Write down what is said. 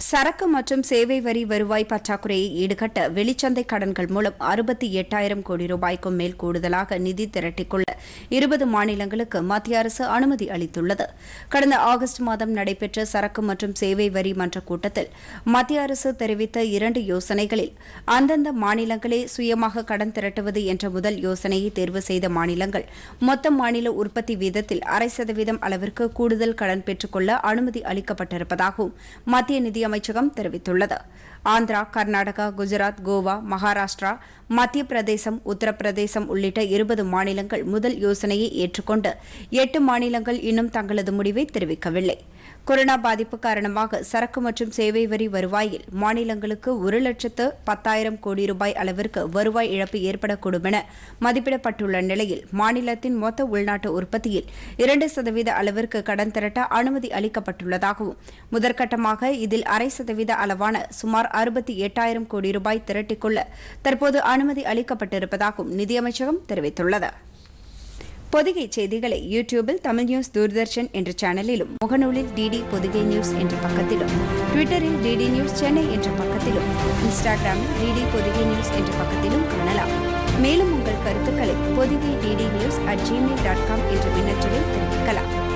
சரக்கு மற்றும் சேவை வரி வருவாய் பற்றாக்குறையை ஈடுகட்ட வெளிச்சந்தை கடன்கள் மூலம் அறுபத்தி எட்டாயிரம் கோடி ரூபாய்க்கும் மேல் கூடுதலாக நிதி திரட்டிக்கொள்ள இருபது மாநிலங்களுக்கு மத்திய அரசு அனுமதி அளித்துள்ளது கடந்த ஆகஸ்ட் மாதம் நடைபெற்ற சரக்கு மற்றும் சேவை வரி மன்ற கூட்டத்தில் மத்திய அரசு தெரிவித்த இரண்டு யோசனைகளில் அந்தந்த மாநிலங்களே சுயமாக கடன் திரட்டுவது என்ற முதல் யோசனையை தேர்வு செய்த மாநிலங்கள் மொத்த மாநில உற்பத்தி வீதத்தில் அரை சதவீதம் அளவிற்கு கூடுதல் கடன் பெற்றுக்கொள்ள அனுமதி அளிக்கப்பட்டிருப்பதாகவும் மத்திய நிதியமைச்சகம் தெரிவித்துள்ளது ஆந்திரா கர்நாடகா குஜராத் கோவா மகாராஷ்டிரா மத்திய பிரதேசம் உத்தரப்பிரதேசம் உள்ளிட்ட இருபது மாநிலங்கள் முதல் யோசனையை ஏற்றுக்கொண்டு எட்டு மாநிலங்கள் இன்னும் தங்களது முடிவை தெரிவிக்கவில்லை கொரோனா பாதிப்பு காரணமாக சரக்கு மற்றும் சேவை வரி வருவாயில் மாநிலங்களுக்கு ஒரு லட்சத்து பத்தாயிரம் கோடி ரூபாய் அளவிற்கு வருவாய் இழப்பு ஏற்படக்கூடும் என மதிப்பிடப்பட்டுள்ள நிலையில் மாநிலத்தின் மொத்த உள்நாட்டு உற்பத்தியில் இரண்டு சதவீத அளவிற்கு கடன் திரட்ட அனுமதி அளிக்கப்பட்டுள்ளதாகவும் முதற்கட்டமாக இதில் அரை சதவீத அளவான சுமார் அறுபத்தி எட்டாயிரம் கோடி ரூபாய் திரட்டிக்கொள்ள தற்போது அனுமதி அளிக்கப்பட்டிருப்பதாகவும் நிதியமைச்சகம் தெரிவித்துள்ளது பொதிகை செய்திகளை யூடியூபில் தமிழ் நியூஸ் தூர்தர்ஷன் என்ற சேனலிலும் முகநூலில் டிடி பொதிகை நியூஸ் என்ற பக்கத்திலும் ட்விட்டரில் டிடி நியூஸ் சென்னை என்ற பக்கத்திலும் இன்ஸ்டாகிராமில் டிடி பொதிகை நியூஸ் என்ற பக்கத்திலும் காணலாம் மேலும் உங்கள் கருத்துக்களை Podhigai DD news at Gmail dot com என்ற மின்னஞ்சலில் தெரிவிக்கலாம்